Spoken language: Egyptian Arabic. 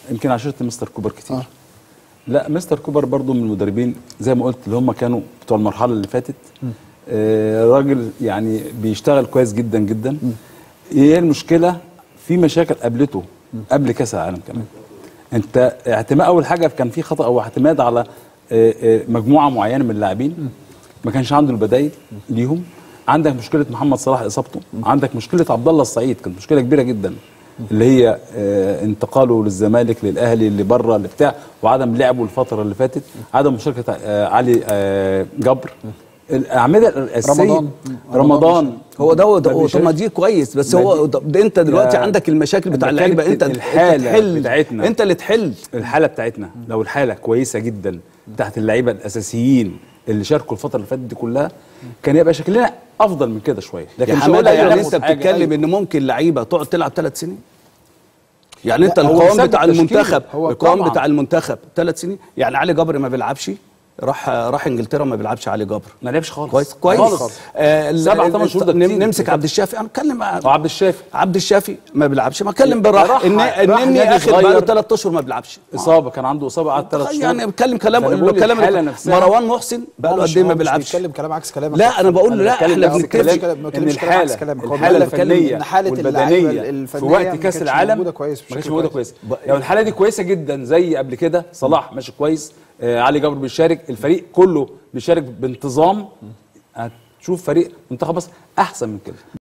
يمكن عشرت مستر كوبر كتير آه. لا مستر كوبر برضو من المدربين زي ما قلت اللي هم كانوا بتوع المرحله اللي فاتت آه راجل يعني بيشتغل كويس جدا جدا ايه المشكله في مشاكل قابلته قبل كاس العالم كمان انت اعتماد اول حاجه كان في خطا او اعتماد على آه، آه، مجموعه معينه من اللاعبين ما كانش عنده البدايل ليهم عندك مشكله محمد صلاح اصابته عندك مشكله عبد الله السعيد كانت مشكله كبيره جدا اللي هي آه، انتقاله للزمالك للاهلي اللي بره اللي بتاع وعدم لعبه الفتره اللي فاتت عدم مشاركه آه، علي آه، جبر الاعمده الاساسيه رمضان. رمضان هو ده هو ده ما هو طب ما بيشاركش. دي كويس بس ما هو دي- ده ده انت دلوقتي لا. عندك المشاكل بتاع أنا اللعيبه بتكلم انت الحالة انت تحل بتاعتنا. انت اللي تحل الحاله بتاعتنا لو الحاله كويسه جدا تحت اللعيبه الاساسيين اللي شاركوا الفتره اللي فاتت دي كلها كان يبقى شكلنا افضل من كده شويه يا مش هقول حماده يعني هناخد انت حاجة، بتتكلم أيوة. ان ممكن لعيبه تقعد تلعب ثلاث سنين يعني انت لا، هو القوام ثبت بتاع تشكيله. المنتخب هو القوام طبعاً. بتاع المنتخب ثلاث سنين يعني علي جبر ما بيلعبش راح راح انجلترا ما بيلعبش علي جبر ما لعبش خالص كويس كويس خالص. آه ال- سبعة ال- ثمان شهور ده نم- كتير. نمسك عبد الشافي انا اتكلم وعبد الشافي عبد الشافي ما بيلعبش ما اتكلم بالراحه راح- ان راح النني نادي اخر بقى صغير. ثلاث اشهر ما بيلعبش اصابه كان عنده اصابه قعد ثلاث شهور يعني بتكلم كلام فأنا بقول كلام الحالة نفسها- مروان محسن بقى له هو قد مش- ايه ما هو مش بيلعبش بيتكلم كلام عكس كلامك لا انا بقول لا بتكلم احنا نفس بنتكلم الكلام ما ان بتكلمش كلام عكس الحاله كلامك. هو الحاله بيقول لك الفنيه إن حالة اللعيبة والبدنيه الفنية في وقت ما كاس كانتش العالم موجودة كويس ما بشكل كانتش موجوده كويس. كويس لو الحاله دي كويسه جدا زي قبل كده صلاح ماشي كويس آه علي جبر بيشارك الفريق كله بيشارك بانتظام هتشوف فريق منتخب مصر احسن من كده